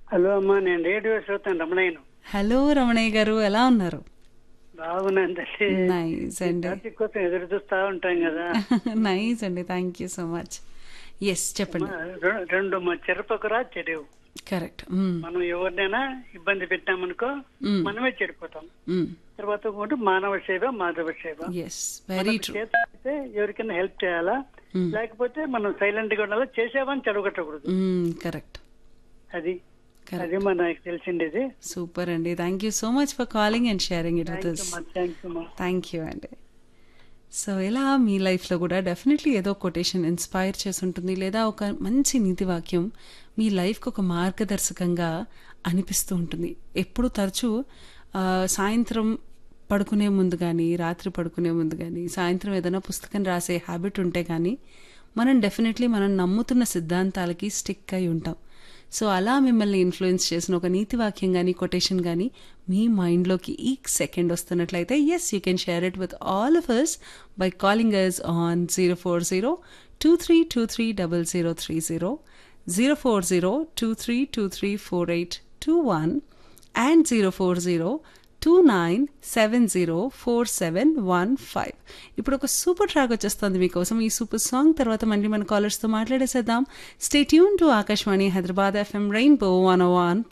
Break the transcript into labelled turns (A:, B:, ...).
A: Hello అమ్మా నేను radio శ్రోతాను రమణయ్యను
B: హలో రమణయ్య గారు ఎలా ఉన్నారు
A: బాగున్నాను తల్లి
B: నైస్ అండి
A: టాపిక్ కోసం ఎదురు చూస్తా ఉంటాం కదా
B: నైస్ అండి thank you so much yes చెప్పండి
A: రె- రెండు మా చెరపకురా చెరువు
B: కరెక్ట్
A: మనం ఎవరినైనా ఇబ్బంది పెట్టామనుకో
B: Mm.
A: మనమే చెడిపోతాం తర్వాత ఇంకోటి మానవ సేవ మాధవ సేవ
B: ఎస్ వెరీ ట్రూ
A: చేత అయితే ఎవరికైనా హెల్ప్ చేయాలా లేకపోతే మనం సైలెంట్ గా ఉండాలా చేసేవని చెడగొట్టకూడదు
B: కరెక్ట్
A: అది
B: కరెక్ట్
A: అది మన నాకు తెలిసిండేది
B: సూపర్ అండి thank you so much for calling and sharing it with
A: thank you thank you మా
B: థ్యాంక్ యూ అండి సో ఇలా మీ లైఫ్లో కూడా డెఫినెట్లీ ఏదో కొటేషన్ ఇన్స్పైర్ చేసి ఉంటుంది లేదా ఒక మంచి నీతి వాక్యం మీ లైఫ్కి ఒక మార్గదర్శకంగా అనిపిస్తూ ఉంటుంది ఎప్పుడు తరచూ ఆ, సాయంత్రం పడుకునే ముందు కానీ రాత్రి పడుకునే ముందు కానీ సాయంత్రం ఏదైనా పుస్తకం రాసే హ్యాబిట్ ఉంటే కానీ మనం డెఫినెట్లీ మనం నమ్ముతున్న సిద్ధాంతాలకి స్టిక్ అయి ఉంటాం సో అలా మిమ్మల్ని ఇన్ఫ్లుయెన్స్ చేసిన ఒక నీతి వాక్యం కానీ కొటేషన్ కానీ మీ మైండ్లోకి ఈ సెకండ్ వస్తున్నట్లయితే yes you can share it with all of us by calling us on zero four zero two three two three double zero three zero zero four zero two three two three four eight two one and zero four zero two nine seven zero four seven one five ఇప్పుడు ఒక super track వచ్చేస్తుంది మీకోసం ఈ super song తర్వాత మళ్ళీ మన కాలర్స్తో మాట్లాడేసేద్దాం stay tune to Akashvani Hyderabad FM rainbow one one